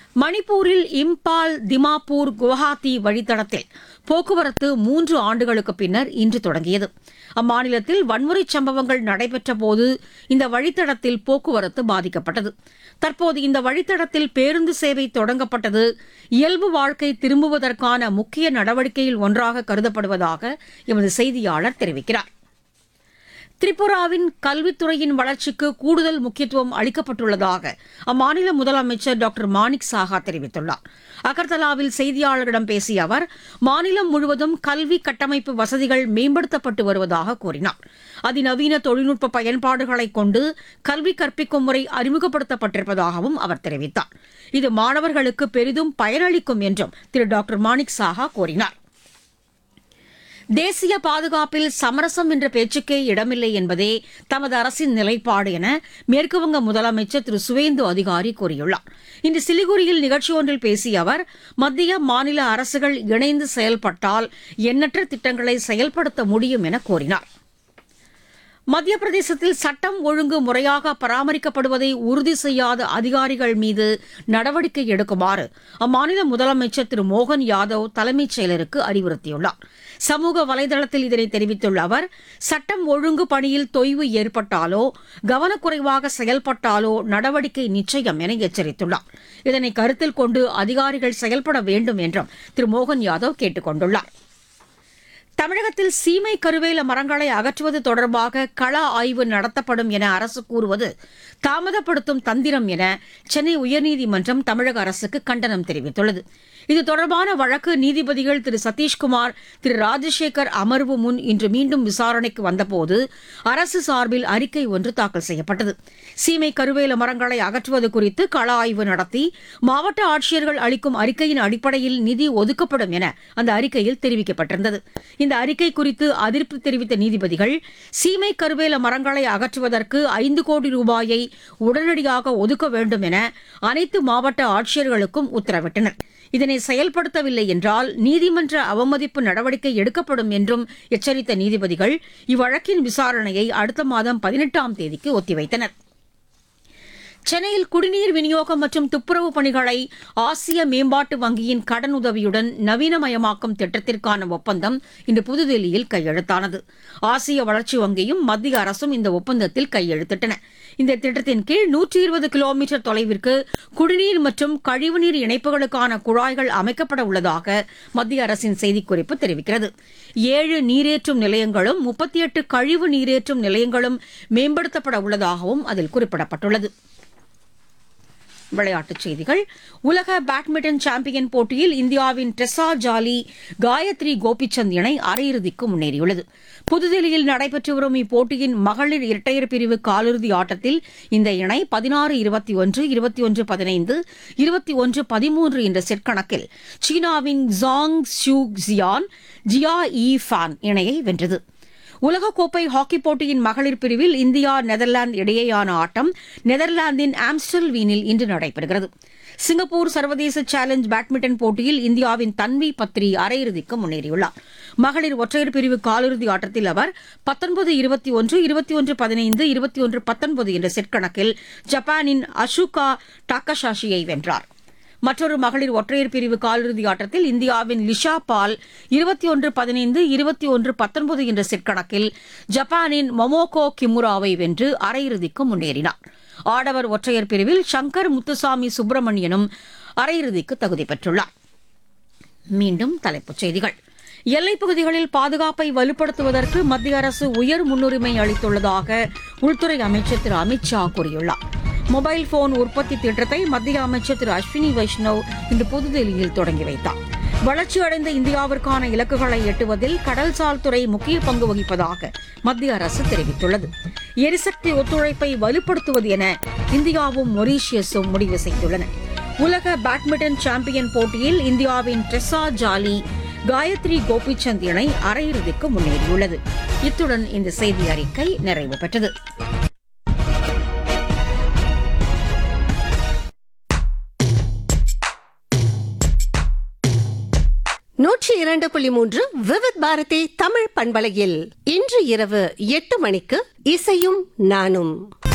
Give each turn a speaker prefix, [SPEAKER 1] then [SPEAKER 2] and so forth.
[SPEAKER 1] மணிப்பூரில் இம்பால் திமாப்பூர் குவஹாத்தி வழித்தடத்தில் போக்குவரத்து மூன்று ஆண்டுகளுக்கு பின்னர் இன்று தொடங்கியது அம்மாநிலத்தில் வன்முறைச் சம்பவங்கள் நடைபெற்ற போது இந்த வழித்தடத்தில் போக்குவரத்து பாதிக்கப்பட்டது தற்போது இந்த வழித்தடத்தில் பேருந்து சேவை தொடங்கப்பட்டது இயல்பு வாழ்க்கை திரும்புவதற்கான முக்கிய நடவடிக்கையில் ஒன்றாக கருதப்படுவதாக எமது செய்தியாளர் தெரிவிக்கிறார் திரிபுராவின் கல்வித்துறையின் வளர்ச்சிக்கு கூடுதல் முக்கியத்துவம் அளிக்கப்பட்டுள்ளதாக அம்மாநில முதலமைச்சர் டாக்டர் மாணிக் சாஹா தெரிவித்துள்ளார் அகர்தலாவில் செய்தியாளர்களிடம் பேசிய அவர் மாநிலம் முழுவதும் கல்வி கட்டமைப்பு வசதிகள் மேம்படுத்தப்பட்டு வருவதாக கூறினார் அதிநவீன தொழில்நுட்ப பயன்பாடுகளை கொண்டு கல்வி கற்பிக்கும் முறை அறிமுகப்படுத்தப்பட்டிருப்பதாகவும் அவர் தெரிவித்தார் இது மாணவர்களுக்கு பெரிதும் பயனளிக்கும் என்றும் திரு டாக்டர் மாணிக் சாஹா கூறினார் தேசிய பாதுகாப்பில் சமரசம் என்ற பேச்சுக்கே இடமில்லை என்பதே தமது அரசின் நிலைப்பாடு என மேற்குவங்க முதலமைச்சர் திரு சுவேந்து அதிகாரி கூறியுள்ளார் இன்று சிலிகுரியில் நிகழ்ச்சி ஒன்றில் பேசிய அவர் மத்திய மாநில அரசுகள் இணைந்து செயல்பட்டால் எண்ணற்ற திட்டங்களை செயல்படுத்த முடியும் என கூறினார் மத்திய பிரதேசத்தில் சட்டம் ஒழுங்கு முறையாக பராமரிக்கப்படுவதை உறுதி செய்யாத அதிகாரிகள் மீது நடவடிக்கை எடுக்குமாறு அம்மாநில முதலமைச்சர் திரு மோகன் யாதவ் தலைமைச் செயலருக்கு அறிவுறுத்தியுள்ளார் சமூக வலைதளத்தில் இதனை தெரிவித்துள்ள அவர் சட்டம் ஒழுங்கு பணியில் தொய்வு ஏற்பட்டாலோ கவனக்குறைவாக செயல்பட்டாலோ நடவடிக்கை நிச்சயம் என எச்சரித்துள்ளார் இதனை கருத்தில் கொண்டு அதிகாரிகள் செயல்பட வேண்டும் என்றும் திரு மோகன் யாதவ் கேட்டுக் கொண்டுள்ளார் தமிழகத்தில் சீமை கருவேல மரங்களை அகற்றுவது தொடர்பாக கள ஆய்வு நடத்தப்படும் என அரசு கூறுவது தாமதப்படுத்தும் தந்திரம் என சென்னை உயர்நீதிமன்றம் தமிழக அரசுக்கு கண்டனம் தெரிவித்துள்ளது இது தொடர்பான வழக்கு நீதிபதிகள் திரு சதீஷ்குமார் திரு ராஜசேகர் அமர்வு முன் இன்று மீண்டும் விசாரணைக்கு வந்தபோது அரசு சார்பில் அறிக்கை ஒன்று தாக்கல் செய்யப்பட்டது சீமை கருவேல மரங்களை அகற்றுவது குறித்து கள ஆய்வு நடத்தி மாவட்ட ஆட்சியர்கள் அளிக்கும் அறிக்கையின் அடிப்படையில் நிதி ஒதுக்கப்படும் என அந்த அறிக்கையில் தெரிவிக்கப்பட்டிருந்தது இந்த அறிக்கை குறித்து அதிருப்தி தெரிவித்த நீதிபதிகள் சீமை கருவேல மரங்களை அகற்றுவதற்கு ஐந்து கோடி ரூபாயை உடனடியாக ஒதுக்க வேண்டும் என அனைத்து மாவட்ட ஆட்சியர்களுக்கும் உத்தரவிட்டனர் இதனை செயல்படுத்தவில்லை என்றால் நீதிமன்ற அவமதிப்பு நடவடிக்கை எடுக்கப்படும் என்றும் எச்சரித்த நீதிபதிகள் இவ்வழக்கின் விசாரணையை அடுத்த மாதம் பதினெட்டாம் தேதிக்கு ஒத்திவைத்தனர் சென்னையில் குடிநீர் விநியோகம் மற்றும் துப்புரவு பணிகளை ஆசிய மேம்பாட்டு வங்கியின் கடனுதவியுடன் நவீனமயமாக்கும் திட்டத்திற்கான ஒப்பந்தம் இன்று புதுதில்லியில் கையெழுத்தானது ஆசிய வளர்ச்சி வங்கியும் மத்திய அரசும் இந்த ஒப்பந்தத்தில் கையெழுத்திட்டன இந்த திட்டத்தின் கீழ் நூற்றி இருபது கிலோமீட்டர் தொலைவிற்கு குடிநீர் மற்றும் கழிவுநீர் இணைப்புகளுக்கான குழாய்கள் அமைக்கப்பட உள்ளதாக மத்திய அரசின் செய்திக்குறிப்பு தெரிவிக்கிறது ஏழு நீரேற்றும் நிலையங்களும் முப்பத்தி எட்டு கழிவு நீரேற்றும் நிலையங்களும் மேம்படுத்தப்பட உள்ளதாகவும் அதில் குறிப்பிடப்பட்டுள்ளது விளையாட்டுச் செய்திகள் உலக பேட்மிண்டன் சாம்பியன் போட்டியில் இந்தியாவின் டெசா ஜாலி காயத்ரி கோபிச்சந்த் இணை அரையிறுதிக்கு முன்னேறியுள்ளது புதுதில்லியில் நடைபெற்று வரும் இப்போட்டியின் மகளிர் இரட்டையர் பிரிவு காலிறுதி ஆட்டத்தில் இந்த இணை பதினாறு இருபத்தி ஒன்று இருபத்தி ஒன்று பதினைந்து இருபத்தி ஒன்று பதிமூன்று என்ற செட் கணக்கில் சீனாவின் Zhang Shu Xian Jia Yi Fan இணையை வென்றது உலகக்கோப்பை ஹாக்கி போட்டியின் மகளிர் பிரிவில் இந்தியா நெதர்லாந்து இடையேயான ஆட்டம் நெதர்லாந்தின் ஆம்ஸ்டல் வீனில் இன்று நடைபெறுகிறது சிங்கப்பூர் சர்வதேச சேலஞ்ச் பேட்மிண்டன் போட்டியில் இந்தியாவின் தன்வி பத்ரி அரையிறுதிக்கு முன்னேறியுள்ளார் மகளிர் ஒற்றையர் பிரிவு காலிறுதி ஆட்டத்தில் அவர் பத்தொன்பது இருபத்தி ஒன்று இருபத்தி ஒன்று பதினைந்து இருபத்தி ஒன்று பத்தொன்பது என்ற செட் கணக்கில் ஜப்பானின் அஷுகா டாக்கஷாஷியை வென்றார் மற்றொரு மகளிர் ஒற்றையர் பிரிவு காலிறுதி ஆட்டத்தில் இந்தியாவின் லிஷா பால் இருபத்தி ஒன்று பதினைந்து இருபத்தி ஒன்று பத்தொன்பது என்ற செட் கணக்கில் ஜப்பானின் மொமோகோ கிமுராவை வென்று அரையிறுதிக்கு முன்னேறினார் ஆடவர் ஒற்றையர் பிரிவில் சங்கர் முத்துசாமி சுப்பிரமணியனும் அரையிறுதிக்கு தகுதி பெற்றுள்ளார் மீண்டும் தலைப்புச் செய்திகள் எல்லைப் பகுதிகளில் பாதுகாப்பை வலுப்படுத்துவதற்கு மத்திய அரசு உயர் முன்னுரிமை அளித்துள்ளதாக உள்துறை அமைச்சர் திரு அமித் ஷா கூறியுள்ளார் மொபைல் போன் உற்பத்தி திட்டத்தை மத்திய அமைச்சர் திரு அஸ்வினி வைஷ்ணவ் இன்று புதுதில்லியில் தொடங்கி வைத்தார் வளர்ச்சியடைந்த இந்தியாவிற்கான இலக்குகளை எட்டுவதில் கடல்சார் துறை முக்கிய பங்கு வகிப்பதாக மத்திய அரசு தெரிவித்துள்ளது எரிசக்தி ஒத்துழைப்பை வலுப்படுத்துவது என இந்தியாவும் மொரீஷியஸும் முடிவு செய்துள்ளன உலக பேட்மிண்டன் சாம்பியன் போட்டியில் இந்தியாவின் ட்ரெஸா ஜாலி காயத்ரி கோபிச்சந்த் இணை அரையிறுதிக்கு முன்னேறியுள்ளது இத்துடன் இந்த செய்தி அறிக்கை நிறைவு பெற்றது
[SPEAKER 2] நூற்றி இரண்டு புள்ளி மூன்று விவித் பாரதி தமிழ் பண்பலையில் இன்று இரவு எட்டு மணிக்கு இசையும் நானும்